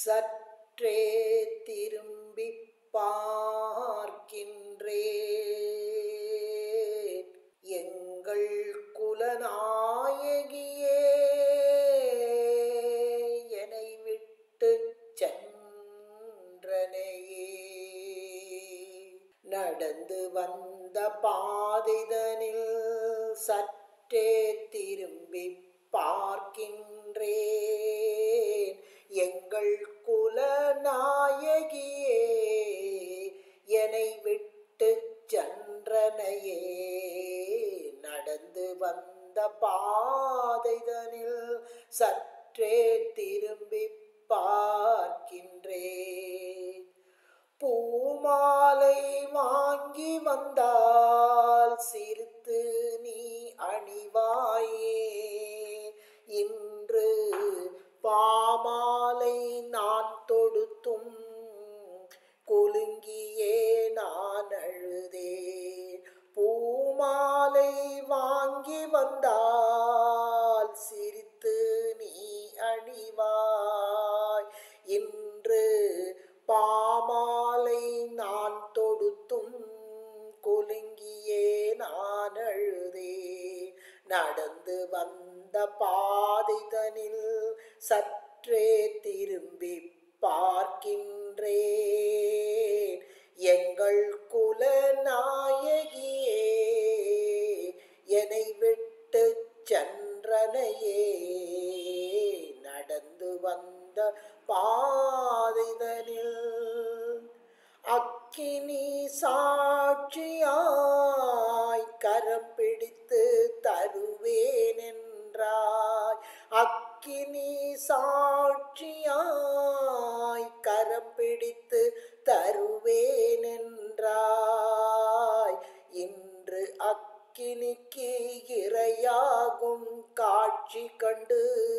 சற்றே திரும்பி பார்க்கின்றேன் எங்கள் குலநாயகியே என்னை விட்டு சென்றனையே நடந்து வந்த பாதைதனில் சற்றே திரும்பி பார்க்கின்றேன் எங்கள் குலநாயகியே என்னை விட்டு சென்றனையே நடந்து வந்த பாதைதனில் சற்றே திரும்பி பார்க்கின்றேன் பூமாலை வாங்கி வந்தால் சிரித்து நீ அணிவாயே இன்று பாமாலை நான் தொடுத்தும் குலுங்கியே நான் அழுதேன் பூமாலை வாங்கி வந்தால் சிரித்து நீ அணிவாய் இன்று பாமாலை நான் தொடுத்தும் குலுங்கியே நான் அழுதே நடந்து வந்த பாதைதனில் சற்றே திரும்பி பார்க்கின்றேன் எங்கள் குலநாயகியே என்னை விட்டு சென்றனையே நடந்து வந்த பாதைதனில் அக்கினி சாட்சியாய் கரம் பிடித்து தருவேன் என்றாய் அக்கினி சாட்சியாய் கரம் பிடித்து தருவேன் என்றாய் இன்று அக்கினிக்கு இரையாகும் காட்சி கண்டு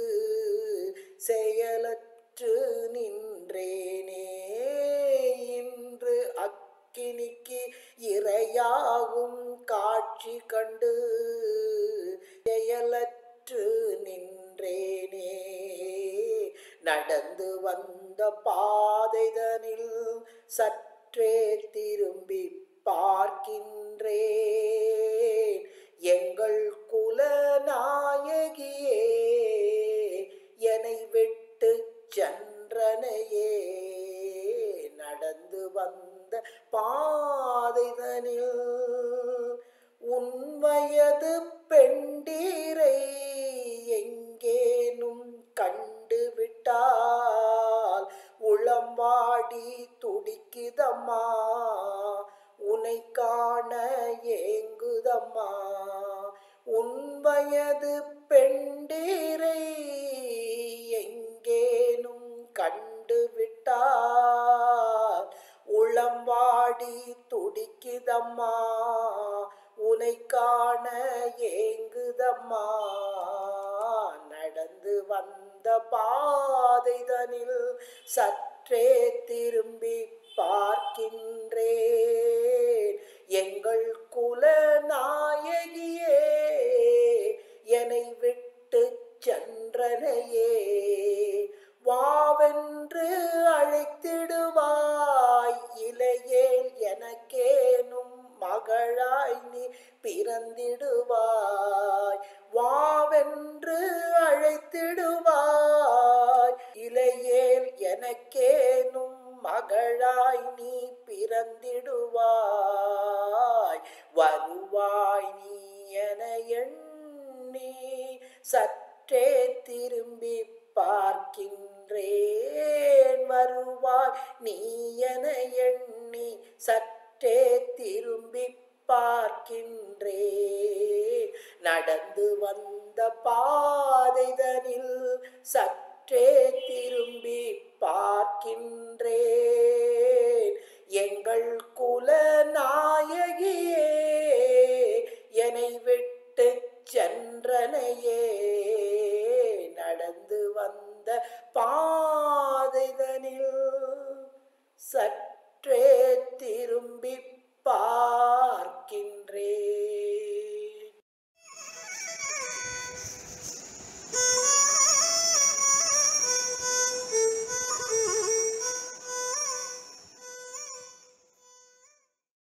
செயலற்று நின்றேனே இன்று அக்கினிக்கு இரையாகும் காட்சி கண்டு செயலற்று நின்றேனே நடந்து வந்த பாதைதனில் சற்றே திரும்பி பார்க்கின்றேன் எங்கள் குலநாயகியே என்னை விட்டு சென்றனையே நடந்து வந்த பாதைதனில் உன் வயது பெண்டீரை எங்கேனும் கண்டு விட்டால் உளம்பாடி துடிக்குதம்மா உனை காண ஏங்குதம்மா உன் வயது பெண்டீரை எங்கேனும் கண்டு விட்டால் உளம்பாடி துடிக்குதம்மா உனை காண ஏங்குதம்மா நடந்து வந்த பாதைதனில் சற்றே திரும்பி பார்க்கின்றேன் எங்கள் குலநாயகியே என்னை விட்டு சென்றனையே வாவென்று அழைத்திடுவாய் இலையேல் எனக்கேனும் மகளாய் நீ பிறந்திடுவாய் வாவென்று அழைத்திடுவாய் இலையேல் எனக்கேனும் மகளாய் நீ பிறந்திடுவாய் வருவாய் நீ என எண்ணி சற்றே திரும்பி பார்க்கின்றேன் வருவாய் நீ என எண்ணி சற்றே திரும்பி பார்க்கின்றே நடந்து வந்த பாதைதனில் சற்றே திரும்பி பார்க்கின்றேன் எங்கள் குலநாயகியே